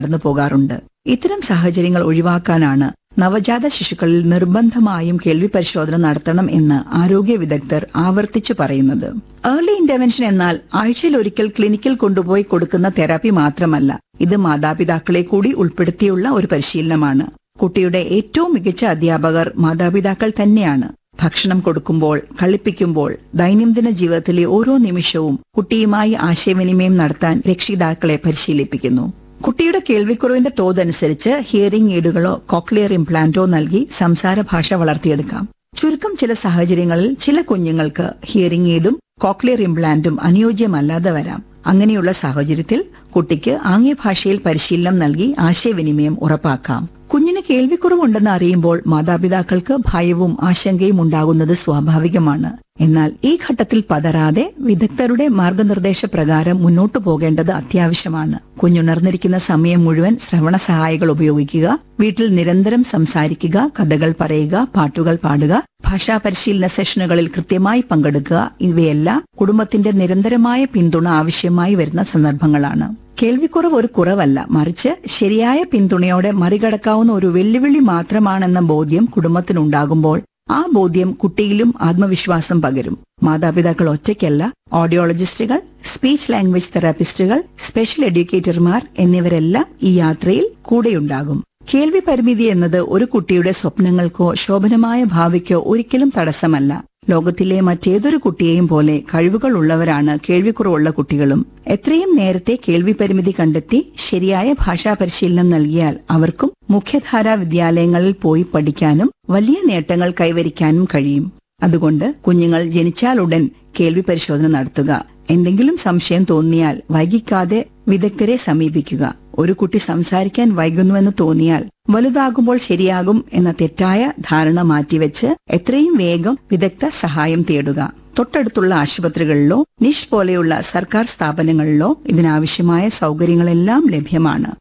കടന്നു പോകാറുണ്ട് ഇത്തരം സാഹചര്യങ്ങൾ ഒഴിവാക്കാനാണ് നവജാത ശിശുക്കളിൽ നിർബന്ധമായും കേൾവി പരിശോധന നടത്തണം എന്ന് ആരോഗ്യ വിദഗ്ധർ ആവർത്തിച്ചു പറയുന്നത് ഏർലി ഇന്റർവെൻഷൻ എന്നാൽ ആഴ്ചയിൽ ഒരിക്കൽ ക്ലിനിക്കിൽ കൊണ്ടുപോയി കൊടുക്കുന്ന തെറാപ്പി മാത്രമല്ല ഇത് മാതാപിതാക്കളെ കൂടി ഉൾപ്പെടുത്തിയുള്ള ഒരു പരിശീലനമാണ് കുട്ടിയുടെ ഏറ്റവും മികച്ച അധ്യാപകർ മാതാപിതാക്കൾ തന്നെയാണ് ഭക്ഷണം കൊടുക്കുമ്പോൾ കളിപ്പിക്കുമ്പോൾ ദൈനംദിന ജീവിതത്തിലെ ഓരോ നിമിഷവും കുട്ടിയുമായി ആശയവിനിമയം നടത്താൻ രക്ഷിതാക്കളെ പരിശീലിപ്പിക്കുന്നു കുട്ടിയുടെ കേൾവിക്കുറവിന്റെ തോതനുസരിച്ച് ഹിയറിംഗ് എയ്ഡുകളോ കോക്ലിയർ ഇംപ്ലാന്റോ നൽകി സംസാര ഭാഷ വളർത്തിയെടുക്കാം ചുരുക്കം ചില സാഹചര്യങ്ങളിൽ ചില കുഞ്ഞുങ്ങൾക്ക് ഹിയറിംഗ് എയ്ഡും കോക്ലിയർ ഇംപ്ലാന്റും അനുയോജ്യമല്ലാതെ വരാം അങ്ങനെയുള്ള സാഹചര്യത്തിൽ കുട്ടിക്ക് ആംഗ്യഭാഷയിൽ പരിശീലനം നൽകി ആശയവിനിമയം ഉറപ്പാക്കാം കുഞ്ഞിന് കേൾവിക്കുറവുണ്ടെന്ന് അറിയുമ്പോൾ മാതാപിതാക്കൾക്ക് ഭയവും ആശങ്കയും ഉണ്ടാകുന്നത് സ്വാഭാവികമാണ് എന്നാൽ ഈ ഘട്ടത്തിൽ പതറാതെ വിദഗ്ധരുടെ മാർഗനിർദ്ദേശപ്രകാരം മുന്നോട്ടു പോകേണ്ടത് അത്യാവശ്യമാണ് കുഞ്ഞുണർന്നിരിക്കുന്ന സമയം മുഴുവൻ ശ്രവണ സഹായികൾ ഉപയോഗിക്കുക വീട്ടിൽ നിരന്തരം സംസാരിക്കുക കഥകൾ പറയുക പാട്ടുകൾ പാടുക ഭാഷാ പരിശീലന സെഷനുകളിൽ കൃത്യമായി പങ്കെടുക്കുക ഇവയെല്ലാം കുടുംബത്തിന്റെ നിരന്തരമായ പിന്തുണ ആവശ്യമായി വരുന്ന സന്ദർഭങ്ങളാണ് കേൾവിക്കുറവ് ഒരു കുറവല്ല മറിച്ച് ശരിയായ പിന്തുണയോടെ മറികടക്കാവുന്ന ഒരു വെല്ലുവിളി മാത്രമാണെന്ന ബോധ്യം കുടുംബത്തിനുണ്ടാകുമ്പോൾ ആ ബോധ്യം കുട്ടിയിലും ആത്മവിശ്വാസം പകരും മാതാപിതാക്കൾ ഒറ്റയ്ക്കല്ല ഓഡിയോളജിസ്റ്റുകൾ സ്പീച്ച് ലാംഗ്വേജ് തെറാപ്പിസ്റ്റുകൾ സ്പെഷ്യൽ എഡ്യൂക്കേറ്റർമാർ എന്നിവരെല്ലാം ഈ യാത്രയിൽ കൂടെയുണ്ടാകും കേൾവി പരിമിതി എന്നത് ഒരു കുട്ടിയുടെ സ്വപ്നങ്ങൾക്കോ ശോഭനമായ ഭാവിക്കോ ഒരിക്കലും തടസ്സമല്ല ലോകത്തിലെ മറ്റേതൊരു കുട്ടിയെയും പോലെ കഴിവുകൾ ഉള്ളവരാണ് കേൾവിക്കുറവുള്ള കുട്ടികളും എത്രയും നേരത്തെ കേൾവി പരിമിതി കണ്ടെത്തി ശരിയായ ഭാഷാ പരിശീലനം നൽകിയാൽ അവർക്കും മുഖ്യധാരാ വിദ്യാലയങ്ങളിൽ പോയി പഠിക്കാനും വലിയ നേട്ടങ്ങൾ കൈവരിക്കാനും കഴിയും അതുകൊണ്ട് കുഞ്ഞുങ്ങൾ ജനിച്ചാലുടൻ കേൾവി പരിശോധന നടത്തുക എന്തെങ്കിലും സംശയം തോന്നിയാൽ വൈകിക്കാതെ വിദഗ്ധരെ സമീപിക്കുക ഒരു കുട്ടി സംസാരിക്കാൻ വൈകുന്നുവെന്ന് തോന്നിയാൽ വലുതാകുമ്പോൾ ശരിയാകും എന്ന തെറ്റായ ധാരണ മാറ്റിവെച്ച് എത്രയും വേഗം വിദഗ്ധ സഹായം തേടുക തൊട്ടടുത്തുള്ള ആശുപത്രികളിലോ നിഷ് പോലെയുള്ള സർക്കാർ സ്ഥാപനങ്ങളിലോ ഇതിനാവശ്യമായ സൗകര്യങ്ങളെല്ലാം ലഭ്യമാണ്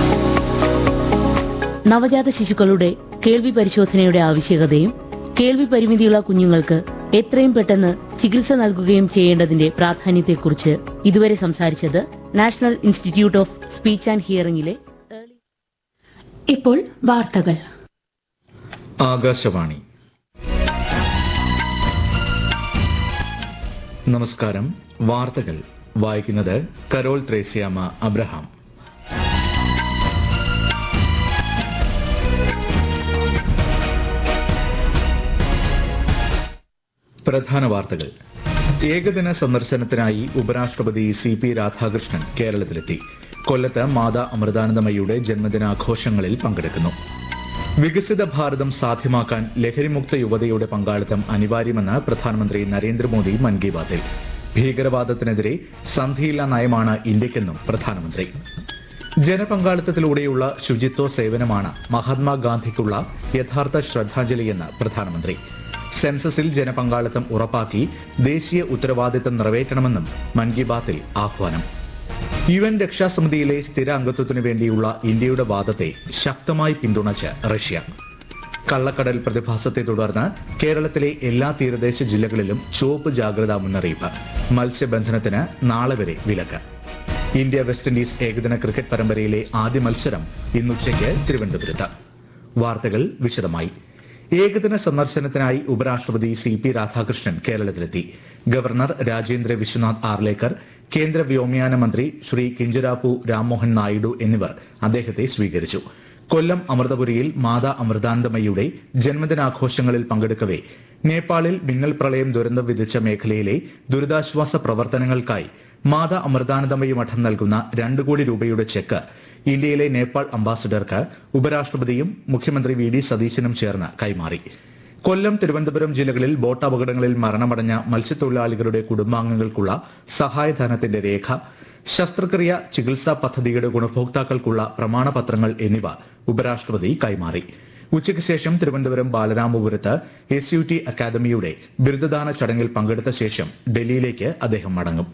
നവജാത ശിശുക്കളുടെ കേൾവി പരിശോധനയുടെ ആവശ്യകതയും കേൾവി പരിമിതിയുള്ള കുഞ്ഞുങ്ങൾക്ക് എത്രയും പെട്ടെന്ന് ചികിത്സ നൽകുകയും ചെയ്യേണ്ടതിന്റെ പ്രാധാന്യത്തെക്കുറിച്ച് ഇതുവരെ സംസാരിച്ചത് national institute of speech and ഹിയറിംഗിലെ ഇപ്പോൾ വാർത്തകൾ ആകാശവാണി നമസ്കാരം വാർത്തകൾ വായിക്കുന്നത് കരോൾ ത്രേസ്യാമ അബ്രഹാം പ്രധാന വാർത്തകൾ ഏകദിന സന്ദർശനത്തിനായി ഉപരാഷ്ട്രപതി സി പി രാധാകൃഷ്ണൻ കേരളത്തിലെത്തി കൊല്ലത്ത് മാതാ അമൃതാനന്ദമയുടെ ജന്മദിനാഘോഷങ്ങളിൽ പങ്കെടുക്കുന്നു വികസിത ഭാരതം സാധ്യമാക്കാൻ ലഹരിമുക്ത യുവതയുടെ പങ്കാളിത്തം അനിവാര്യമെന്ന് പ്രധാനമന്ത്രി നരേന്ദ്രമോദി മൻ കി ബാത്തിൽ ഭീകരവാദത്തിനെതിരെ സന്ധിയില്ല നയമാണ് ഇന്ത്യക്കെന്നും പ്രധാനമന്ത്രി ജനപങ്കാളിത്തത്തിലൂടെയുള്ള ശുചിത്വ സേവനമാണ് മഹാത്മാഗാന്ധിക്കുള്ള യഥാർത്ഥ ശ്രദ്ധാഞ്ജലിയെന്ന് പ്രധാനമന്ത്രി സെൻസസിൽ ജനപങ്കാളിത്തം ഉറപ്പാക്കി ദേശീയ ഉത്തരവാദിത്തം നിറവേറ്റണമെന്നും മൻ കി ബാത്തിൽ ആഹ്വാനം യു എൻ രക്ഷാസമിതിയിലെ സ്ഥിര അംഗത്വത്തിനു വേണ്ടിയുള്ള ഇന്ത്യയുടെ വാദത്തെ ശക്തമായി പിന്തുണച്ച് റഷ്യ കള്ളക്കടൽ പ്രതിഭാസത്തെ തുടർന്ന് കേരളത്തിലെ എല്ലാ തീരദേശ ജില്ലകളിലും ചുവപ്പ് ജാഗ്രതാ മുന്നറിയിപ്പ് മത്സ്യബന്ധനത്തിന് നാളെ വരെ വിലക്ക് ഇന്ത്യ വെസ്റ്റ് ഇൻഡീസ് ഏകദിന ക്രിക്കറ്റ് പരമ്പരയിലെ ആദ്യ മത്സരം ഇന്നുച്ചയ്ക്ക് തിരുവനന്തപുരത്ത് വാർത്തകൾ വിശദമായി ഏകദിന സന്ദർശനത്തിനായി ഉപരാഷ്ട്രപതി സി പി രാധാകൃഷ്ണൻ കേരളത്തിലെത്തി ഗവർണർ രാജേന്ദ്ര വിശ്വനാഥ് ആർലേക്കർ കേന്ദ്ര വ്യോമയാന മന്ത്രി ശ്രീ കിഞ്ചരാപ്പു രാംമോഹൻ നായിഡു എന്നിവർ അദ്ദേഹത്തെ സ്വീകരിച്ചു കൊല്ലം അമൃതപുരിയിൽ മാതാ അമൃതാനന്ദമയുടെ ജന്മദിനാഘോഷങ്ങളിൽ പങ്കെടുക്കവെ നേപ്പാളിൽ മിന്നൽ പ്രളയം ദുരന്തം വിധിച്ച മേഖലയിലെ ദുരിതാശ്വാസ പ്രവർത്തനങ്ങൾക്കായി മാതാ അമൃതാനന്ദമയി മഠം നൽകുന്ന രണ്ടു കോടി രൂപയുടെ ചെക്ക് ഇന്ത്യയിലെ നേപ്പാൾ അംബാസിഡർക്ക് ഉപരാഷ്ട്രപതിയും മുഖ്യമന്ത്രി വി ഡി സതീശനും ചേർന്ന് കൈമാറി കൊല്ലം തിരുവനന്തപുരം ജില്ലകളിൽ ബോട്ട് അപകടങ്ങളിൽ മരണമടഞ്ഞ മത്സ്യത്തൊഴിലാളികളുടെ കുടുംബാംഗങ്ങൾക്കുള്ള സഹായധനത്തിന്റെ രേഖ ശസ്ത്രക്രിയ ചികിത്സാ പദ്ധതിയുടെ ഗുണഭോക്താക്കൾക്കുള്ള പ്രമാണപത്രങ്ങൾ എന്നിവ ഉപരാഷ്ട്രപതി കൈമാറി ഉച്ചയ്ക്ക് ശേഷം തിരുവനന്തപുരം ബാലരാമപുരത്ത് എസ് യു ടി അക്കാദമിയുടെ ബിരുദദാന ചടങ്ങിൽ പങ്കെടുത്ത ശേഷം ഡൽഹിയിലേക്ക് അദ്ദേഹം മടങ്ങും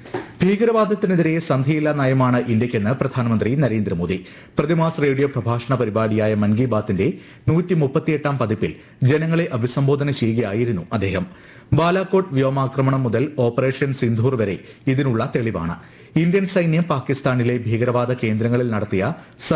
ഭീകരവാദത്തിനെതിരെ സന്ധിയില്ലാ നയമാണ് ഇന്ത്യക്കെന്ന് പ്രധാനമന്ത്രി നരേന്ദ്രമോദി പ്രതിമാസ റേഡിയോ പ്രഭാഷണ പരിപാടിയായ മൻ കി ബാത്തിന്റെ നൂറ്റി മുപ്പത്തിയെട്ടാം പതിപ്പിൽ ജനങ്ങളെ അഭിസംബോധന ചെയ്യുകയായിരുന്നു അദ്ദേഹം ബാലാകോട്ട് വ്യോമാക്രമണം മുതൽ ഓപ്പറേഷൻ സിന്ധൂർ വരെ ഇതിനുള്ള തെളിവാണ് ഇന്ത്യൻ സൈന്യം പാകിസ്ഥാനിലെ ഭീകരവാദ കേന്ദ്രങ്ങളിൽ നടത്തിയ